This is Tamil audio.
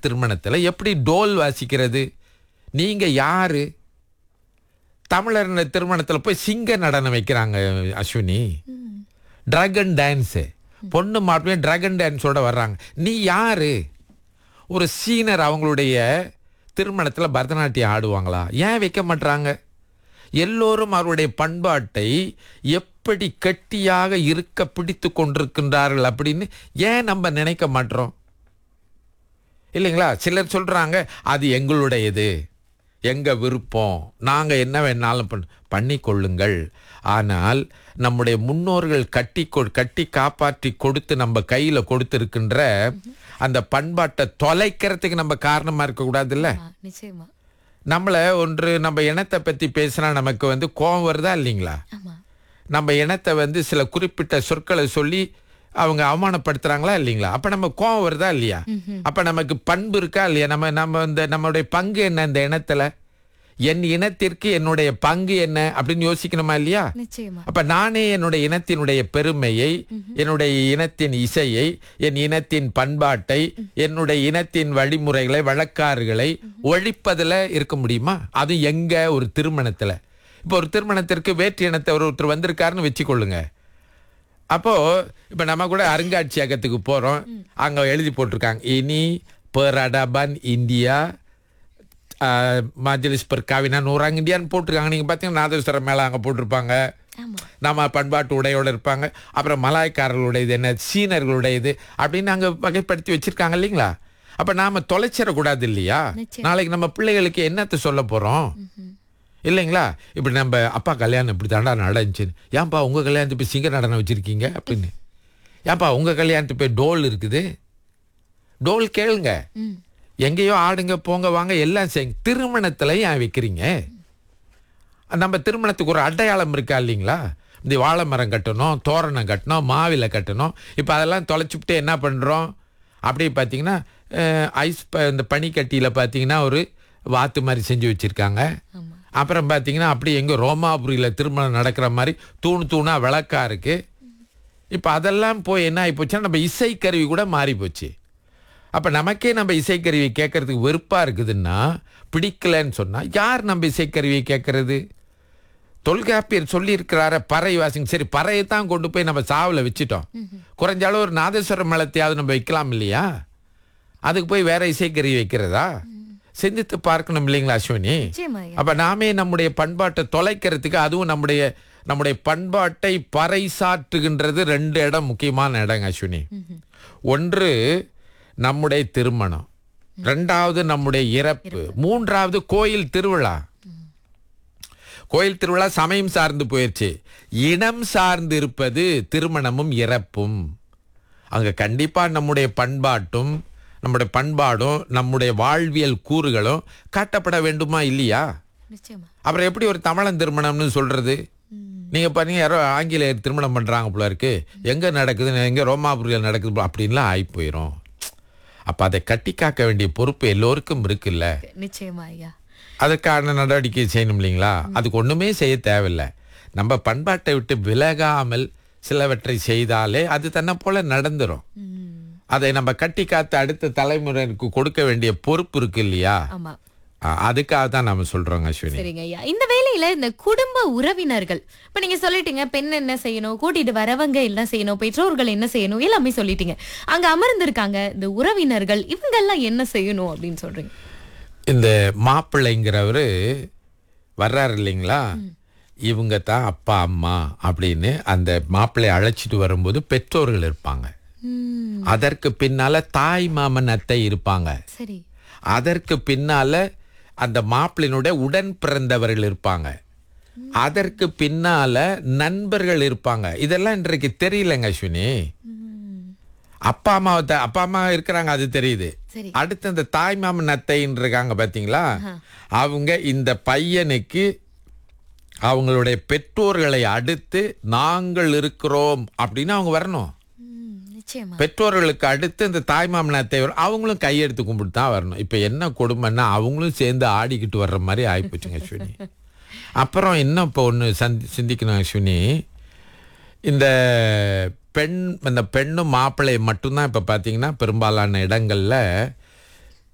திருமணத்துல எப்படி டோல் வாசிக்கிறது நீங்க யாரு தமிழர் திருமணத்துல போய் சிங்க நடனம் வைக்கிறாங்க அஸ்வினி டிராகன் டான்ஸு பொண்ணு மாப்பிள்ளையும் டிராகன் டான்ஸோட வர்றாங்க நீ யாரு ஒரு சீனர் அவங்களுடைய திருமணத்தில் பரதநாட்டியம் ஆடுவாங்களா ஏன் வைக்க மாட்றாங்க எல்லோரும் அவருடைய பண்பாட்டை எப்படி கெட்டியாக இருக்க பிடித்து கொண்டிருக்கின்றார்கள் அப்படின்னு ஏன் நம்ம நினைக்க மாட்டோம் இல்லைங்களா சிலர் சொல்றாங்க அது எங்களுடையது எங்க விருப்பம் நாங்க என்ன வேணாலும் பண்ண பண்ணிக்கொள்ளுங்கள் ஆனால் நம்முடைய முன்னோர்கள் கட்டி கொ- கட்டி காப்பாற்றி கொடுத்து நம்ம கையில கொடுத்திருக்கின்ற அந்த பண்பாட்டை தொலைக்கிறதுக்கு நம்ம காரணமா இருக்க கூடாதுல்ல ஆ, நிச்சயமா நம்மள ஒன்று நம்ம இனத்தை பத்தி பேசினா நமக்கு வந்து கோபம் வருதா இல்லைங்களா ஆமா நம்ம இனத்தை வந்து சில குறிப்பிட்ட சொற்களை சொல்லி அவங்க அவமானப்படுத்துறாங்களா இல்லைங்களா அப்ப நம்ம கோவம் வருதா இல்லையா அப்ப நமக்கு பண்பு இருக்கா இல்லையா நம்ம நம்ம இந்த நம்மளுடைய பங்கு என்ன இந்த இனத்துல என் இனத்திற்கு என்னுடைய பங்கு என்ன அப்படின்னு யோசிக்கணுமா இல்லையா நிச்சயமா அப்ப நானே என்னுடைய இனத்தினுடைய பெருமையை என்னுடைய இனத்தின் இசையை என் இனத்தின் பண்பாட்டை என்னுடைய இனத்தின் வழிமுறைகளை வழக்காறுகளை ஒழிப்பதுல இருக்க முடியுமா அது எங்க ஒரு திருமணத்துல இப்போ ஒரு திருமணத்திற்கு வேற்று இனத்தை ஒரு ஒருத்தர் வந்திருக்காருன்னு வச்சுக்கொள்ளுங்க அப்போ இப்ப நம்ம கூட அருங்காட்சியகத்துக்கு போறோம் அங்க எழுதி போட்டிருக்காங்க இனி பெரடபன் இந்தியா ஆஹ், மஜ்லிஸ் பர்காவினா நூறாங்க இந்தியான்னு போட்டிருக்காங்க நீங்க பாத்தீங்கன்னா நாதஸ்வரம் மேல அங்க போட்டிருப்பாங்க ஆமா நம்ம பண்பாட்டு உடையோட இருப்பாங்க அப்புறம் மலாய்க்காரர்களுடையது என்ன சீனர்களுடையது அப்படின்னு அங்க வகைப்படுத்தி வச்சிருக்காங்க இல்லைங்களா அப்ப நாம தொலைச்சிடக்கூடாது இல்லையா நிச்சயம். நாளைக்கு நம்ம பிள்ளைகளுக்கு என்னத்தை சொல்ல போறோம் இல்லைங்களா இப்படி நம்ம அப்பா கல்யாணம் இப்படி தாண்டா நடந்துச்சு ஏன்பா உங்க கல்யாணத்துக்கு போய் சிங்க நடனம் வச்சிருக்கீங்க அப்படின்னு ஏன்பா உங்க கல்யாணத்துக்கு போய் டோல் இருக்குது டோல் கேளுங்க ம் எங்கேயோ ஆடுங்க போங்க வாங்க எல்லாம் செய்யுங்க திருமணத்துல ஏன் வைக்கிறீங்க நம்ம திருமணத்துக்கு ஒரு அடையாளம் இருக்கா இல்லைங்களா இந்த வாழை மரம் கட்டணும் தோரணம் கட்டணும் மாவிலை கட்டணும் இப்போ அதெல்லாம் தொலைச்சுவிட்டு என்ன பண்ணுறோம் அப்படி பார்த்தீங்கன்னா அஹ், ஐஸ் ப- இந்த பனிக்கட்டியில் பார்த்தீங்கன்னா ஒரு வாத்து மாதிரி செஞ்சு வச்சுருக்காங்க ஆமா அப்புறம் பார்த்தீங்கன்னா அப்படி எங்கே ரோமாபுரியில் திருமணம் நடக்கிற மாதிரி தூணு தூணாக விளக்கா இருக்கு இப்போ அதெல்லாம் போய் என்ன ஆகி போச்சுன்னா நம்ம இசைக்கருவி கூட மாறி போச்சு அப்போ நமக்கே நம்ம இசைக்கருவி கேட்கறதுக்கு வெறுப்பாக இருக்குதுன்னா பிடிக்கலன்னு சொன்னால் யார் நம்ம இசைக்கருவியை கேட்கறது தொல்காப்பியர் சொல்லியிருக்கிறார பறை வாசிங்க சரி பறையை தான் கொண்டு போய் நம்ம சாவில் வச்சுட்டோம் குறைஞ்ச அளவு ஒரு நாதேஸ்வர மேளத்தையாவது நம்ம வைக்கலாம் இல்லையா அதுக்கு போய் வேற இசைக்கருவி வைக்கிறதா சிந்தித்து பார்க்கணும் இல்லைங்களா அஸ்வினி நிச்சயமா ஐயா அப்ப நாமே நம்முடைய பண்பாட்டை தொலைக்கிறதுக்கு அதுவும் நம்முடைய நம்முடைய பண்பாட்டை பறைசாற்றுகின்றது ரெண்டு இடம் முக்கியமான இடம் அஸ்வினி ஒன்று நம்முடைய திருமணம் ரெண்டாவது நம்முடைய இறப்பு மூன்றாவது கோயில் திருவிழா கோயில் திருவிழா சமயம் சார்ந்து போயிடுச்சு இனம் சார்ந்து இருப்பது திருமணமும் இறப்பும் அங்க கண்டிப்பா நம்முடைய பண்பாட்டும் நம்முடைய பண்பாடும் நம்முடைய வாழ்வியல் கூறுகளும் காட்டப்பட வேண்டுமா இல்லையா நிச்சயமா அப்புறம் எப்படி ஒரு தமிழன் திருமணம்னு சொல்றது நீங்க பாருங்க யாரோ ஆங்கிலேயர் திருமணம் பண்றாங்க போல இருக்கு எங்க நடக்குது எங்க ரோமாபுரியில் நடக்குது போல அப்படின்லாம் ஆகி போயிடும் அப்ப அதை கட்டி காக்க வேண்டிய பொறுப்பு எல்லோருக்கும் இருக்குல்ல நிச்சயமா ஐயா அதற்கான நடவடிக்கை செய்யணும் இல்லைங்களா அதுக்கு ஒண்ணுமே செய்ய தேவையில்லை நம்ம பண்பாட்டை விட்டு விலகாமல் சிலவற்றை செய்தாலே அது தன்னை போல நடந்துரும் ம் அதை நம்ம கட்டி காத்து அடுத்த தலைமுறைக்கு கொடுக்க வேண்டிய பொறுப்பு இருக்கு இல்லையா ஆமா அ- அதுக்காக தான் நாம சொல்றோங்க அஸ்வினி சரிங்க ஐயா இந்த வேலையில இந்த குடும்ப உறவினர்கள் இப்ப நீங்க சொல்லிட்டீங்க பெண் என்ன செய்யணும் கூட்டிட்டு வரவங்க என்ன செய்யணும் பெற்றோர்கள் என்ன செய்யணும் எல்லாமே சொல்லிட்டீங்க அங்க அமர்ந்திருக்காங்க இந்த உறவினர்கள் இவங்க எல்லாம் என்ன செய்யணும் அப்படின்னு சொல்றீங்க இந்த மாப்பிள்ளைங்கிறவரு வர்றாரு இல்லைங்களா இவங்க தான் அப்பா அம்மா அப்படின்னு அந்த மாப்பிள்ளையை அழைச்சிட்டு வரும்போது பெற்றோர்கள் இருப்பாங்க ம், அதற்கு பின்னால தாய் மாமன் அத்தை இருப்பாங்க சரி அதற்கு பின்னால அந்த மாப்பிள்ளையினுடைய உடன் பிறந்தவர்கள் இருப்பாங்க அதற்கு பின்னால நண்பர்கள் இருப்பாங்க இதெல்லாம் இன்றைக்கு தெரியலங்க அஸ்வினி ம், அப்பா அம்மாவை த- அப்பா அம்மா இருக்கிறாங்க அது தெரியுது சரி அடுத்து இந்த தாய் மாமன் அத்தைன்னு இருக்காங்க பாத்தீங்களா அவங்க இந்த பையனுக்கு அவங்களுடைய பெற்றோர்களை அடுத்து நாங்கள் இருக்கிறோம் அப்படின்னு அவங்க வரணும் ம், நிச்சயமா பெற்றோர்களுக்கு அடுத்து இந்த தாய் மாமன் அத்தை வரும். அவங்களும் கையெடுத்து கும்பிட்டு தான் வரணும் இப்போ என்ன கொடுமைன்னா அவங்களும் சேர்ந்து ஆடிக்கிட்டு வர்ற மாதிரி ஆயிப்போச்சுங்க அஸ்வினி அப்புறம் இன்னும் இப்போ ஒன்று சந்தி சிந்திக்கணும் அஸ்வினி இந்த பெண் இந்த பெண்ணும் மாப்பிள்ளை மட்டும்தான் இப்போ பார்த்தீங்கன்னா பெரும்பாலான இடங்களில்